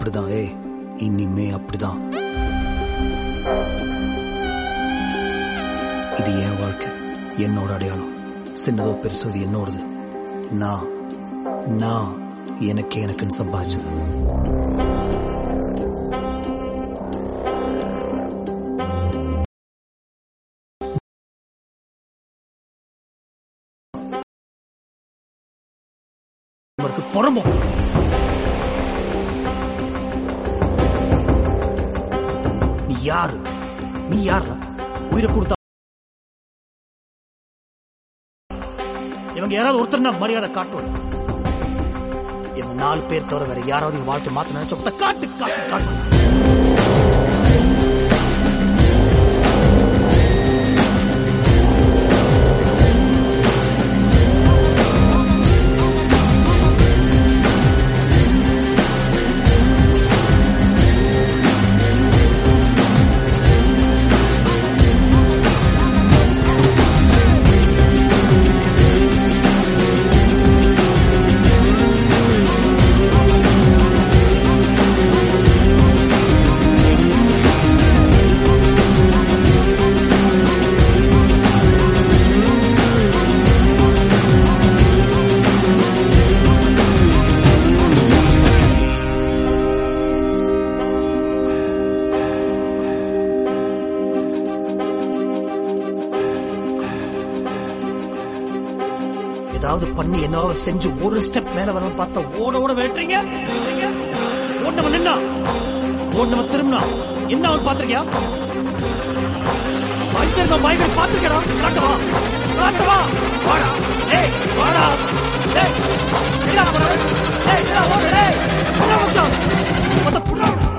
அப்படிதான் ஏய் இனிமே அப்படிதான் இது என் வாழ்க்கை என்னோட அடையாளம் சின்னதோ பெருசோ இது என்னோடது நான் நான் எனக்கே எனக்குன்னு சம்பாதிச்சது அவருக்கு புறம்போக்கு நீ யாரு நீ யாரா உயிரை கொடுத்தா இவங்க யாராவது ஒருத்தர் நான் மரியாதை காட்டுவாங்க இவங்க நாலு பேர் தவிர வேற யாராவது என் வாழ்க்கை மாத்த நினைச்ச காட்டு காட்டு காட்டு ஏதாவது பண்ணி என்னாவது செஞ்சு ஒரு ஸ்டெப் மேல வரணும் பார்த்தா ஓட ஓட வெட்டுறீங்க ஓட்டவன் நின்னா ஓட்டவன் திரும்பினா என்ன அவன் பாத்திருக்கியா பயங்கர பயங்கர பாத்திருக்கா காட்டவா காட்டவா வாடா ஏய் வாடா ஏய் என்ன போற ஏய் என்ன ஓடு ஏய் என்ன மச்சான் மொத்த புறா